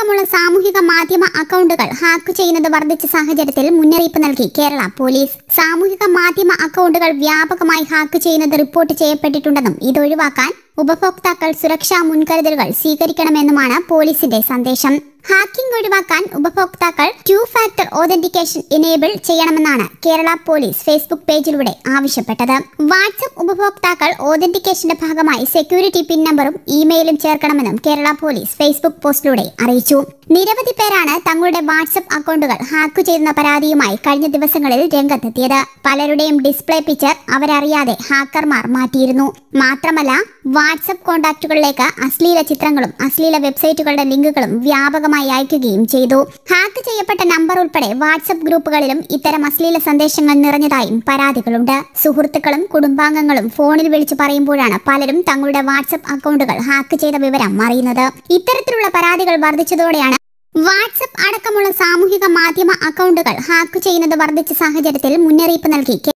അടക്കമുള്ള സാമൂഹിക മാധ്യമ അക്കൗണ്ടുകൾ ഹാക്ക് ചെയ്യുന്നത് വർദ്ധിച്ച സാഹചര്യത്തിൽ മുന്നറിയിപ്പ് നൽകി കേരള പോലീസ് സാമൂഹിക മാധ്യമ അക്കൗണ്ടുകൾ വ്യാപകമായി ഹാക്ക് ചെയ്യുന്നത് റിപ്പോർട്ട് ചെയ്യപ്പെട്ടിട്ടുണ്ടെന്നും ഇത് ഒഴിവാക്കാൻ ഉപഭോക്താക്കൾ സുരക്ഷാ മുൻകരുതലുകൾ സ്വീകരിക്കണമെന്നുമാണ് പോലീസിന്റെ സന്ദേശം ഹാക്കിംഗ് ഒഴിവാക്കാൻ ഉപഭോക്താക്കൾ ടു ഫാക്ടർ ഓതന്റിക്കേഷൻ എനേബിൾ ചെയ്യണമെന്നാണ് കേരള പോലീസ് ഫേസ്ബുക്ക് പേജിലൂടെ ആവശ്യപ്പെട്ടത് വാട്സപ്പ് ഉപഭോക്താക്കൾ ഓതന്റിക്കേഷന്റെ ഭാഗമായി സെക്യൂരിറ്റി പിൻ നമ്പറും ഇമെയിലും ചേർക്കണമെന്നും കേരള പോലീസ് ഫേസ്ബുക്ക് പോസ്റ്റിലൂടെ അറിയിച്ചു നിരവധി പേരാണ് തങ്ങളുടെ വാട്സപ്പ് അക്കൗണ്ടുകൾ ഹാക്ക് ചെയ്യുന്ന പരാതിയുമായി കഴിഞ്ഞ ദിവസങ്ങളിൽ രംഗത്തെത്തിയത് പലരുടെയും ഡിസ്പ്ലേ പിക്ചർ അവരറിയാതെ ഹാക്കർമാർ മാറ്റിയിരുന്നു മാത്രമല്ല വാട്സപ്പ് കോൺടാക്റ്റുകളിലേക്ക് അശ്ലീല ചിത്രങ്ങളും അശ്ലീല വെബ്സൈറ്റുകളുടെ ലിങ്കുകളും വ്യാപകമായി അയക്കുകയും ചെയ്തു ഹാക്ക് ചെയ്യപ്പെട്ട നമ്പർ ഉൾപ്പെടെ വാട്സപ്പ് ഗ്രൂപ്പുകളിലും ഇത്തരം അശ്ലീല സന്ദേശങ്ങൾ നിറഞ്ഞതായും പരാതികളുണ്ട് സുഹൃത്തുക്കളും കുടുംബാംഗങ്ങളും ഫോണിൽ വിളിച്ചു പറയുമ്പോഴാണ് പലരും തങ്ങളുടെ വാട്സപ്പ് അക്കൗണ്ടുകൾ ഹാക്ക് ചെയ്ത വിവരം അറിയുന്നത് ഇത്തരത്തിലുള്ള പരാതികൾ വർദ്ധിച്ചതോടെയാണ് വാട്സപ്പ് അടക്കമുള്ള സാമൂഹിക മാധ്യമ അക്കൗണ്ടുകൾ ഹാക്ക് ചെയ്യുന്നത് വർദ്ധിച്ച സാഹചര്യത്തിൽ മുന്നറിയിപ്പ് നൽകി